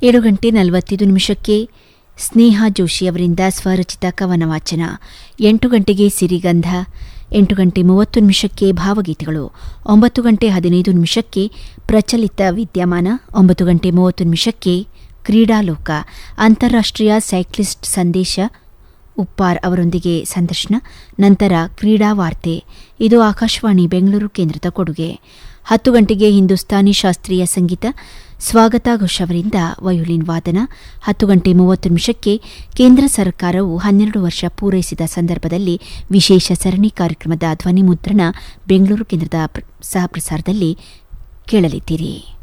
ಏಳು ಗಂಟೆ ನಲವತ್ತೈದು ನಿಮಿಷಕ್ಕೆ ಸ್ನೇಹ ಜೋಶಿ ಅವರಿಂದ ಸ್ವರಚಿತ ಕವನ ವಾಚನ ಎಂಟು ಗಂಟೆಗೆ ಸಿರಿಗಂಧ ಎಂಟು ಗಂಟೆ ಮೂವತ್ತು ನಿಮಿಷಕ್ಕೆ ಭಾವಗೀತೆಗಳು ಒಂಬತ್ತು ಗಂಟೆ ಹದಿನೈದು ನಿಮಿಷಕ್ಕೆ ಪ್ರಚಲಿತ ವಿದ್ಯಮಾನ ಒಂಬತ್ತು ಗಂಟೆ ಮೂವತ್ತು ನಿಮಿಷಕ್ಕೆ ಕ್ರೀಡಾಲೋಕ ಅಂತಾರಾಷ್ಟ್ರೀಯ ಸೈಕ್ಲಿಸ್ಟ್ ಸಂದೇಶ ಉಪ್ಪಾರ್ ಅವರೊಂದಿಗೆ ಸಂದರ್ಶನ ನಂತರ ಕ್ರೀಡಾ ವಾರ್ತೆ ಇದು ಆಕಾಶವಾಣಿ ಬೆಂಗಳೂರು ಕೇಂದ್ರದ ಕೊಡುಗೆ ಹತ್ತು ಗಂಟೆಗೆ ಹಿಂದೂಸ್ತಾನಿ ಶಾಸ್ತ್ರೀಯ ಸಂಗೀತ ಸ್ವಾಗತ ಘೋಷ್ ಅವರಿಂದ ವಯೋಲಿನ್ ವಾದನ ಹತ್ತು ಗಂಟೆ ಮೂವತ್ತು ನಿಮಿಷಕ್ಕೆ ಕೇಂದ್ರ ಸರ್ಕಾರವು ಹನ್ನೆರಡು ವರ್ಷ ಪೂರೈಸಿದ ಸಂದರ್ಭದಲ್ಲಿ ವಿಶೇಷ ಸರಣಿ ಕಾರ್ಯಕ್ರಮದ ಧ್ವನಿ ಮುದ್ರಣ ಬೆಂಗಳೂರು ಕೇಂದ್ರದ ಸಹಪ್ರಸಾರದಲ್ಲಿ ಕೇಳಲಿದ್ದೀರಿ